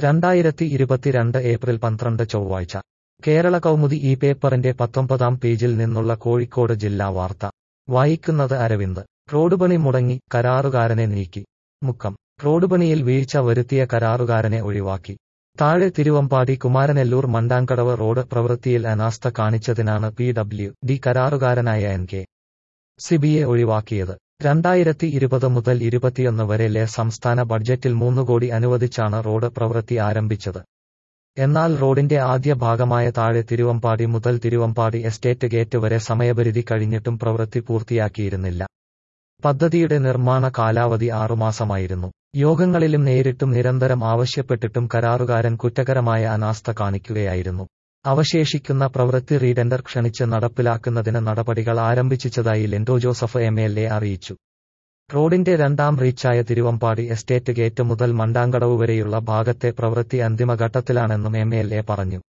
രണ്ടായിരത്തി ഇരുപത്തിരണ്ട് ഏപ്രിൽ പന്ത്രണ്ട് ചൊവ്വാഴ്ച കേരള കൗമുദി ഈ പേപ്പറിന്റെ പത്തൊമ്പതാം പേജിൽ നിന്നുള്ള കോഴിക്കോട് ജില്ലാ വാർത്ത വായിക്കുന്നത് അരവിന്ദ് റോഡ് പണി മുടങ്ങി കരാറുകാരനെ നീക്കി മുക്കം റോഡ് പണിയിൽ വീഴ്ച വരുത്തിയ കരാറുകാരനെ ഒഴിവാക്കി താഴെ തിരുവമ്പാടി കുമാരനെല്ലൂർ മണ്ടാങ്കടവ് റോഡ് പ്രവൃത്തിയിൽ അനാസ്ഥ കാണിച്ചതിനാണ് പി ഡബ്ല്യു ഡി കരാറുകാരനായ എൻ കെ സിബിയെ ഒഴിവാക്കിയത് രണ്ടായിരത്തി ഇരുപത് മുതൽ ഇരുപത്തിയൊന്ന് വരെയിലെ സംസ്ഥാന ബഡ്ജറ്റിൽ മൂന്ന് കോടി അനുവദിച്ചാണ് റോഡ് പ്രവൃത്തി ആരംഭിച്ചത് എന്നാൽ റോഡിന്റെ ആദ്യ ഭാഗമായ താഴെ തിരുവമ്പാടി മുതൽ തിരുവമ്പാടി എസ്റ്റേറ്റ് ഗേറ്റ് വരെ സമയപരിധി കഴിഞ്ഞിട്ടും പ്രവൃത്തി പൂർത്തിയാക്കിയിരുന്നില്ല പദ്ധതിയുടെ നിർമ്മാണ കാലാവധി ആറുമാസമായിരുന്നു യോഗങ്ങളിലും നേരിട്ടും നിരന്തരം ആവശ്യപ്പെട്ടിട്ടും കരാറുകാരൻ കുറ്റകരമായ അനാസ്ഥ കാണിക്കുകയായിരുന്നു അവശേഷിക്കുന്ന പ്രവൃത്തി റീടെൻഡർ ക്ഷണിച്ച് നടപ്പിലാക്കുന്നതിന് നടപടികൾ ആരംഭിച്ചതായി Linto Joseph M L A അറിയിച്ചു റോഡിന്റെ രണ്ടാം റീച്ചായ തിരുവമ്പാടി എസ്റ്റേറ്റ് ഗേറ്റ് മുതൽ മണ്ടാങ്കടവ് വരെയുള്ള ഭാഗത്തെ പ്രവൃത്തി അന്തിമഘട്ടത്തിലാണെന്നും എം എൽ എ പറഞ്ഞു